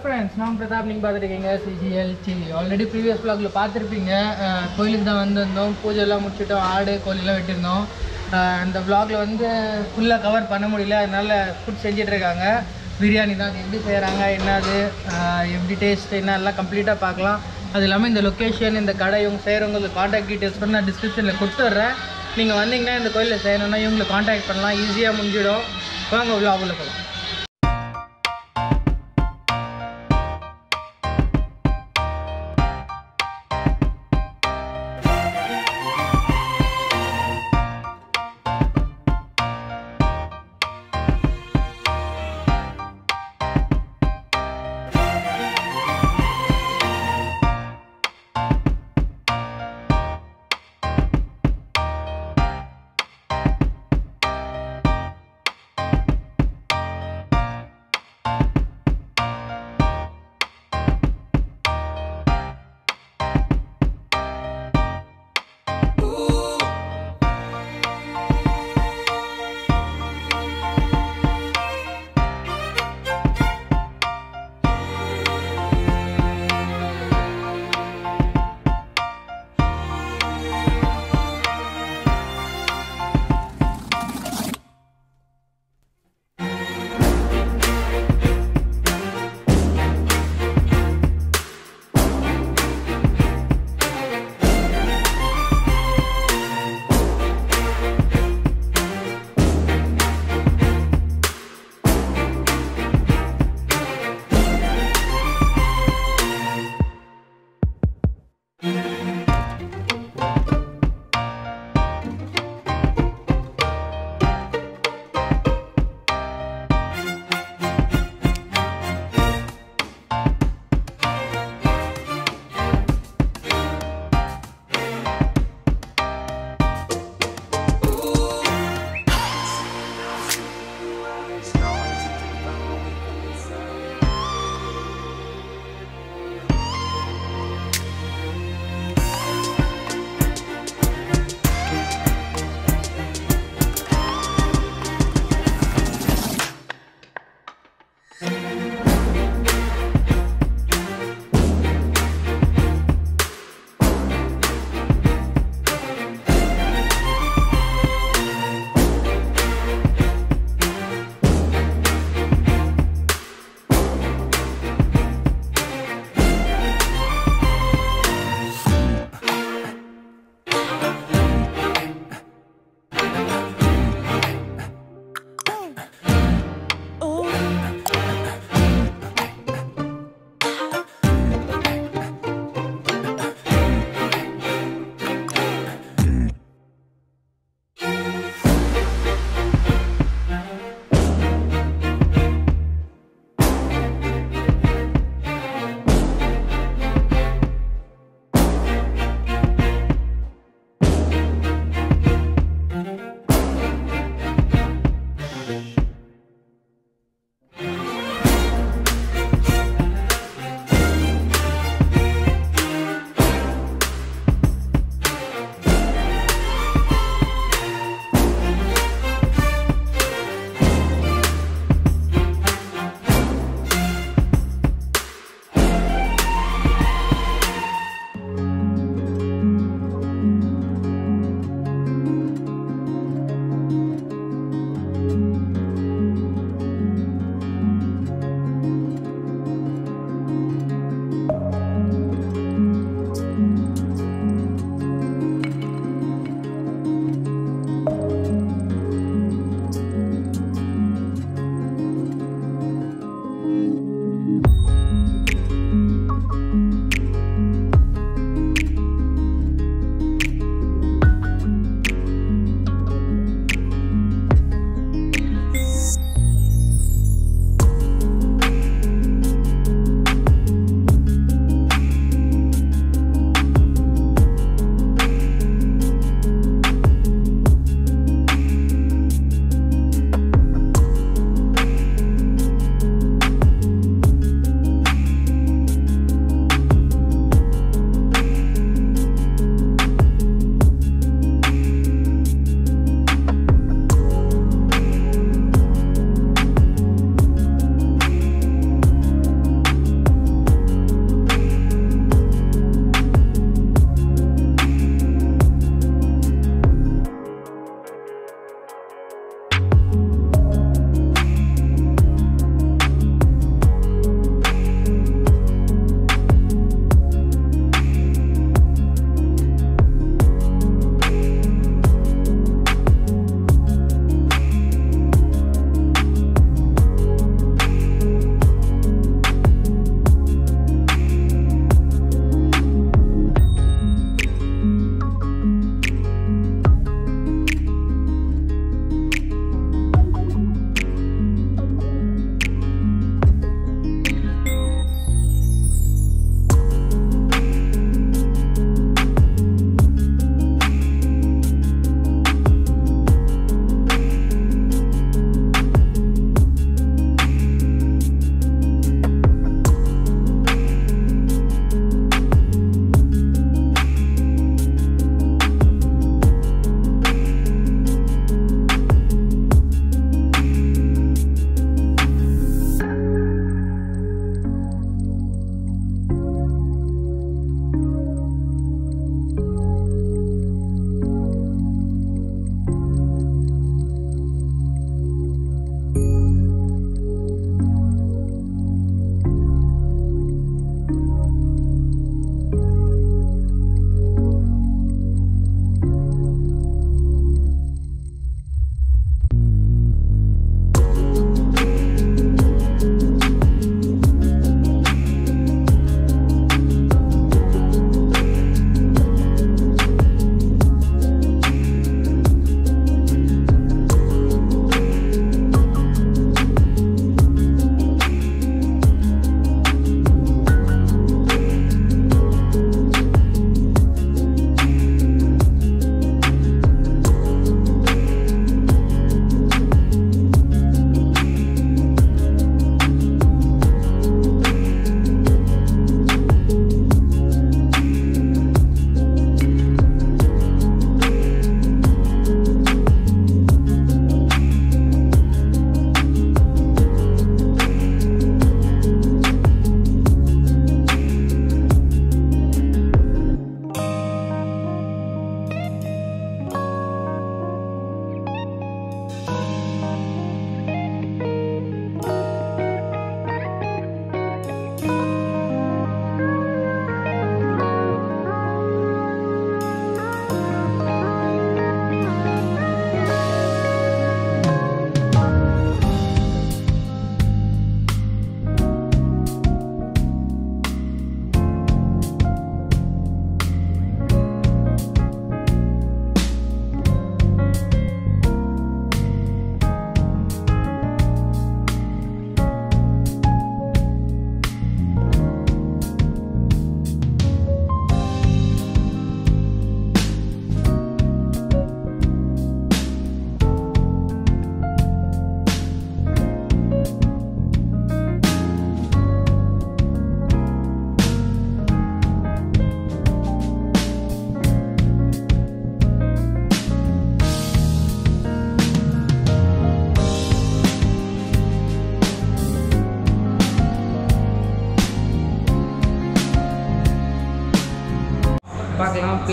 friends நான் பிரதாப் நீங்கள் பார்த்துருக்கீங்க சிஜிஎல் டிவி ஆல்ரெடி ப்ரீவியஸ் vlogல பார்த்துருப்பீங்க அஹ், கோயிலுக்கு தான் வந்திருந்தோம் பூஜைலாம் முடிச்சுட்டோம் ஆடு கோழிலாம் வெட்டியிருந்தோம் அஹ், இந்த vlogல வந்து ஃபுல்லாக கவர் பண்ண முடியல அதனால ஃபுட் செஞ்சுட்டு இருக்காங்க பிரியாணி தான் அது எப்படி செய்கிறாங்க என்னது அஹ், எப்படி டேஸ்ட் என்ன எல்லாம் கம்ப்ளீட்டாக பார்க்கலாம் அது இல்லாமல் இந்த லொக்கேஷன் இந்த கடை இவங்க செய்கிறவங்களுக்கு காண்டாக்ட் டீட்டெயில்ஸ் கூட நான் டிஸ்கிரிப்ஷனில் கொடுத்துட்றேன் நீங்கள் வந்தீங்கன்னா இந்த கோயிலில் செய்யணும்னா இவங்களை காண்டாக்ட் பண்ணலாம் ஈஸியாக முடிஞ்சிடும் வாங்க vlog-உள்ள போகலாம்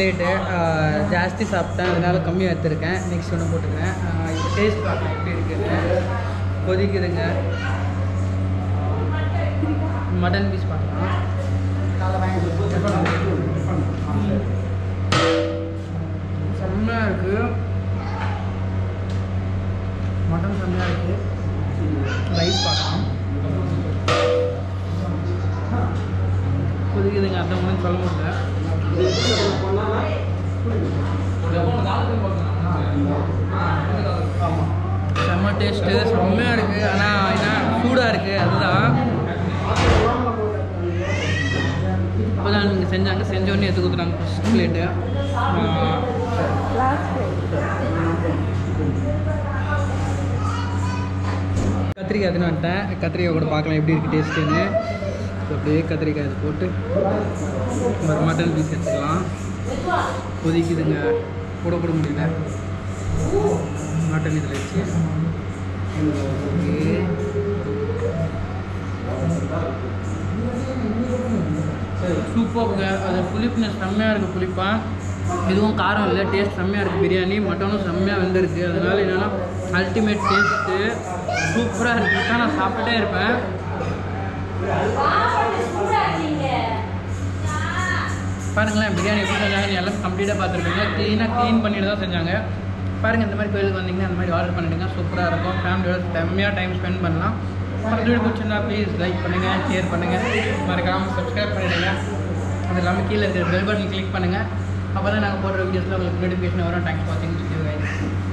பிளேட்டு ஜாஸ்தி சாப்பிட்டேன் அதனால கம்மியாக எடுத்துருக்கேன் நெக்ஸ்ட் ஒன்று போட்டுக்கிறேன் ஆஹ் இது டேஸ்ட் பார்க்கலாம் எப்படி இருக்குன்னு கொதிக்குதுங்க மட்டன் பீஸ் பார்க்கலாம் செம்மையாக இருக்குது மட்டன் செம்மையாக இருக்குது ரைஸ் பார்க்கலாம் கொதிக்குதுங்க அந்த மாதிரி சொல்ல முடியல செம்ம டேஸ்ட்டு செம்மையாக இருக்குது ஆனால் என்ன சூடாக இருக்குது அதுதான் இப்போ தான் இங்கே செஞ்சாங்க செஞ்சோடனே எடுத்து கொடுத்துட்டாங்க ஃபஸ்ட் பிளேட்டு கத்திரிக்காய் எடுத்துன்னு வந்துட்டேன் கத்திரிக்காய் கூட பார்க்கலாம் எப்படி இருக்குது டேஸ்ட்டுன்னு அப்படியே கத்திரிக்காய் இது போட்டு ஒரு மட்டன் பீஸ் எடுத்துக்கலாம் கொதிக்குதுங்க போட போட முடியல மட்டன் இதில் வச்சு ஓகே சூப்பர்ங்க அது புளிப்புனஸ் செம்மையாக இருக்குது புளிப்பாக இதுவும் காரம் இல்லை டேஸ்ட் செம்மையாக இருக்குது பிரியாணி மட்டனும் செம்மையாக வெந்திருக்கு அதனால என்னென்னா அல்டிமேட் டேஸ்ட்டு சூப்பராக இருக்குது தான் நான் சாப்பிட்டுட்டே இருப்பேன் பாருங்களேன் பிரியாணி எப்படி செஞ்சாங்க நீ எல்லாம் கம்ப்ளீட்டாக பார்த்துருப்பீங்க க்ளீனாக க்ளீன் பண்ணிட்டு தான் செஞ்சாங்க பாருங்கள் இந்த மாதிரி கோயிலுக்கு வந்தீங்கன்னா அந்த மாதிரி ஆர்டர் பண்ணிடுங்க சூப்பராக இருக்கும் ஃபேமிலியோட செம்மையாக டைம் ஸ்பெண்ட் பண்ணலாம் பக்கத்து வீடு பிடிச்சிருந்தா ப்ளீஸ் லைக் பண்ணுங்கள் ஷேர் பண்ணுங்கள் மறக்காமல் சப்ஸ்கிரைப் பண்ணிடுங்க அது இல்லாமல் கீழே இருக்கிற பெல் பட்டன் கிளிக் பண்ணுங்கள் அப்போ தான் நாங்கள் போடுற வீடியோஸில் உங்களுக்கு நோட்டிஃபிகேஷன் வரும் தேங்க்ஸ் ஃபார் வாட்சிங் வீடியோ